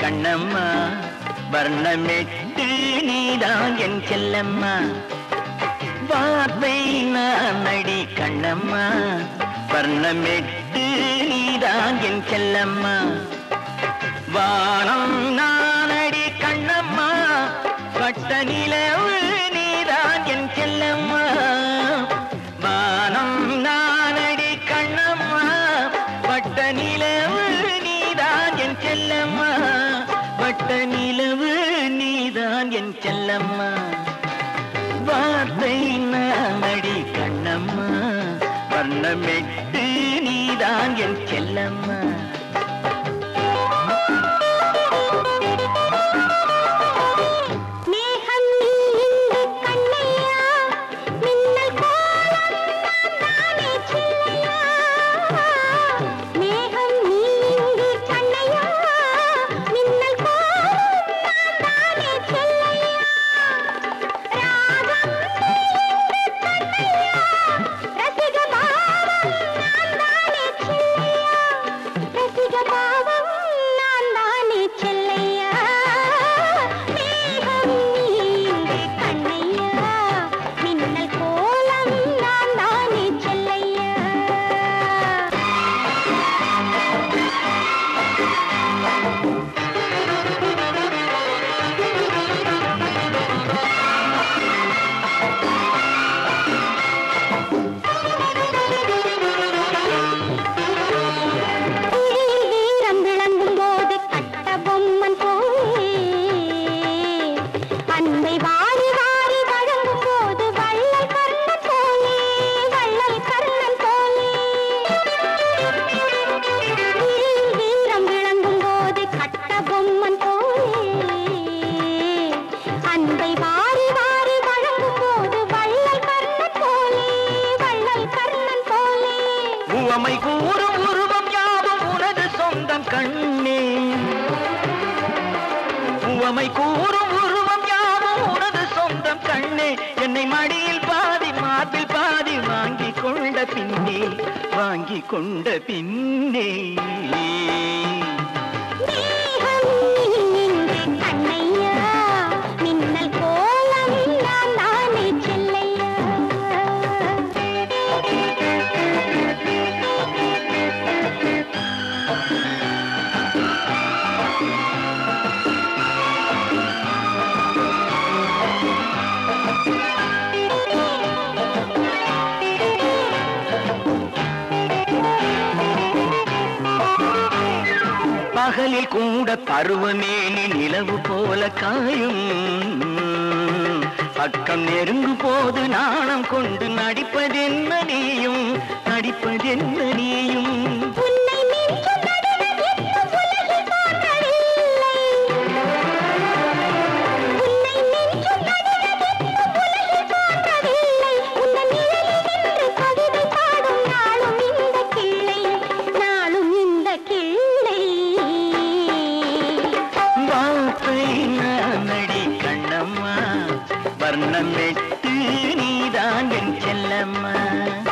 கண்ணம்மா வர்ணமெட்டு நீதான் என் செல்லம்மா வார்த்தை நான் அடி கண்ணம்மா வர்ணமெட்டு நீதான் என் செல்லம்மா வானம் நானடி கண்ணம்மா பட்ட நிலவு நீதான் என் செல்லம்மா வானம் நானடி கண்ணம்மா பட்ட நிலவு நீதான் என் செல்லம்மா பட்ட நிலவு நீதான் என் செல்லம்மா வார்த்தை நானடி கண்ணம்மா வர்ணமெட்டு நீதான் என் செல்லம்மா மேகம் நீ இங்கு கண்ணையா மின்னல் கோலம் நானே சில்லையா மேகம் நீ இங்கு கண்ணையா மின்னல் கோலம் நானே சில்லையா ராகம் நீ இங்கு கண்ணையா ரசிக பாவம் நானே சில்லையா ரசிக பாவம் நான் தானே செல்லையா மேகம் நீ இங்கு கண்ணையா மின்னல் கோலம் நான் தானே செல்லையா விழியில் வீரம் விளங்கும் போது கட்ட பொம்மன் போலே அன்பை வாரி வாரி வழங்கும் போது வள்ளல் கர்ணன் போலே வள்ளல் கர்ணன் போலே விழியில் வீரம் விளங்கும் போது கட்ட பொம்மன் போலே அன்பை வாரி வாரி வழங்கும் போது வள்ளல் கர்ணன் போலே வள்ளல் கர்ணன் போலே உவமை கூறும் உருவம் யாவும் உனது சொந்தம் கண்ணே உவமை கூறும் உருவம் யாவும் உனது சொந்தம் கண்ணே என்னை மடியில் பாதி மார்பில் பாதி வாங்கி கொண்ட பின்னே வாங்கி கொண்ட பின்னே மேகம் நீ இங்கு கண்ணையா மின்னல் கோலம் நான் தானே செல்லையா பகலில் கூட பருவமேனி நிலவு போல காயும் பக்கம் நெருங்கும் போது நாணம் கொண்டு நடிப்பதென்ன நீயும் நடிப்பதென்ன நீயும் உன்னை மிஞ்சும் நடிகர் இன்னும் உலகில் தோன்றவில்லை உன்னை மிஞ்சும் நடிகர் இன்னும் உலகில் தோன்றவில்லை உந்தன் நிழலில் நின்று கவிதை பாடும் நாளும் இந்த கிள்ளை நாளும் இந்த கிள்ளை வார்த்தை நடி கண்ணம்மா வர்ணம் வெட்டு நீதான் என் செல்லம்மா